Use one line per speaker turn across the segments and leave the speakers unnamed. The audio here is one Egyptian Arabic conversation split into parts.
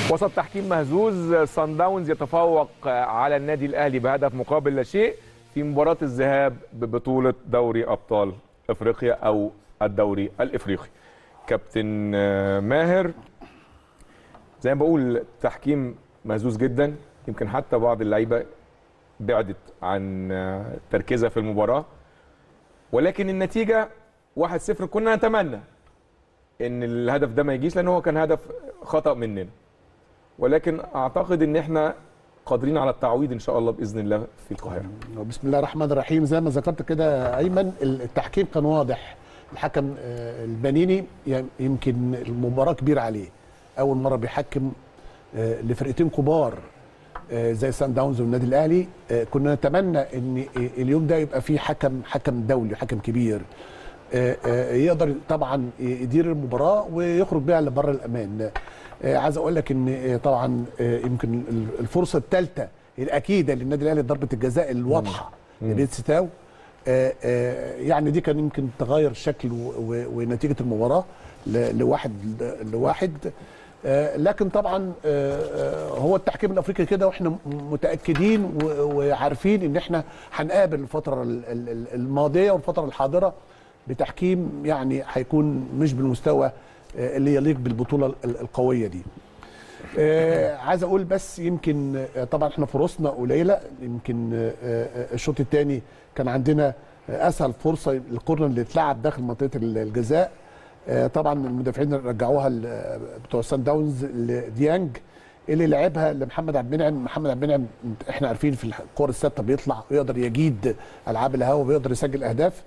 وسط تحكيم مهزوز صن داونز يتفوق على النادي الاهلي بهدف مقابل لا شيء في مباراه الذهاب ببطوله دوري ابطال افريقيا او الدوري الافريقي كابتن ماهر زي ما بقول تحكيم مهزوز جدا يمكن حتى بعض اللعيبه بعدت عن تركيزها في المباراه ولكن النتيجه 1-0 كنا نتمنى ان الهدف ده ما يجيش لان هو كان هدف خطا مننا ولكن اعتقد ان احنا قادرين على التعويض ان شاء الله باذن الله في القاهره
بسم الله الرحمن الرحيم زي ما ذكرت كده ايمن التحكيم كان واضح الحكم البنيني يمكن المباراه كبيره عليه اول مره بيحكم لفرقتين كبار زي سان داونز والنادي الاهلي كنا نتمنى ان اليوم ده يبقى فيه حكم حكم دولي حكم كبير يقدر طبعا يدير المباراه ويخرج بيها لبره الامان عايز اقول لك ان طبعا يمكن الفرصه الثالثه الاكيده للنادي الاهلي ضربه الجزاء الواضحه لبيت ستاو يعني دي كان يمكن تغير شكل ونتيجه المباراه لواحد لواحد لكن طبعا هو التحكيم الافريقي كده واحنا متاكدين وعارفين ان احنا هنقابل الفتره الماضيه والفتره الحاضره بتحكيم يعني هيكون مش بالمستوى اللي يليق بالبطوله القويه دي. عايز اقول بس يمكن طبعا احنا فرصنا قليله يمكن الشوط الثاني كان عندنا اسهل فرصه الكورنر اللي اتلعب داخل منطقه الجزاء طبعا المدافعين رجعوها بتوع سان داونز لديانج اللي لعبها لمحمد عبد المنعم محمد عبد المنعم احنا عارفين في الكور الثابته بيطلع ويقدر يجيد العاب الهواء وبيقدر يسجل اهداف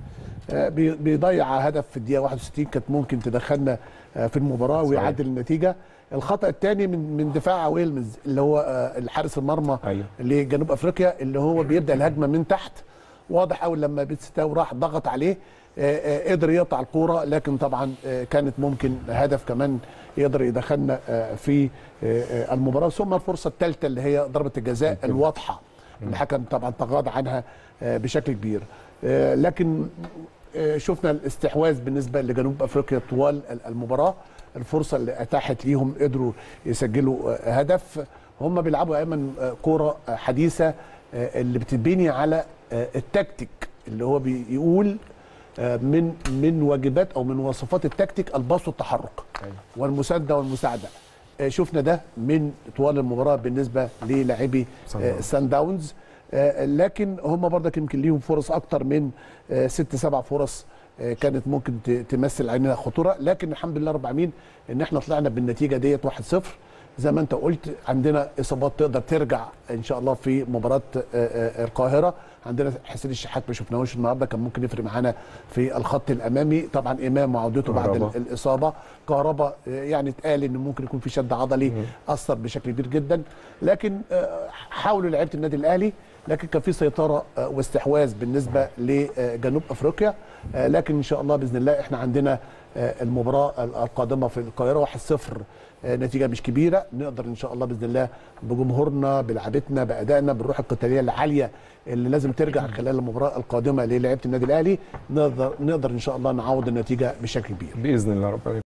بيضيع هدف في الدقيقه 61 كانت ممكن تدخلنا في المباراه ويعدل النتيجه الخطا الثاني من من دفاع ويلمز اللي هو الحارس المرمى
أيوه.
لجنوب افريقيا اللي هو بيبدا الهجمه من تحت واضح قوي لما بيتستاو راح ضغط عليه قدر يقطع الكوره لكن طبعا كانت ممكن هدف كمان يقدر يدخلنا في المباراه ثم الفرصه الثالثه اللي هي ضربه الجزاء الواضحه الحكم طبعا تغاضى عنها بشكل كبير لكن شفنا الاستحواذ بالنسبه لجنوب افريقيا طوال المباراه الفرصه اللي اتاحت ليهم قدروا يسجلوا هدف هم بيلعبوا ايمن كوره حديثه اللي بتتبني على التكتيك اللي هو بيقول من من واجبات او من وصفات التكتيك الباص والتحرك والمسانده والمساعده شفنا ده من طوال المباراه بالنسبه للاعبي سان داونز لكن هم برضك يمكن ليهم فرص اكتر من ست سبع فرص كانت ممكن تمثل علينا خطوره لكن الحمد لله رب العالمين ان احنا طلعنا بالنتيجه ديت 1-0 زي ما انت قلت عندنا اصابات تقدر ترجع ان شاء الله في مباراه القاهره عندنا حسين الشحات ما شفناهوش النهارده كان ممكن يفرق معانا في الخط الامامي طبعا امام وعودته بعد الاصابه كهربا يعني اتقال ان ممكن يكون في شد عضلي اثر بشكل كبير جدا لكن حاولوا لعيبه النادي الاهلي لكن كان في سيطره واستحواذ بالنسبه لجنوب افريقيا لكن ان شاء الله باذن الله احنا عندنا المباراه القادمه في القاهره 1-0 نتيجه مش كبيره نقدر ان شاء الله باذن الله بجمهورنا بلعبتنا بادائنا بالروح القتاليه العاليه اللي لازم ترجع خلال المباراه القادمه للاعيبه النادي الاهلي نقدر نقدر ان شاء الله نعوض النتيجه بشكل كبير
باذن الله رب العالمين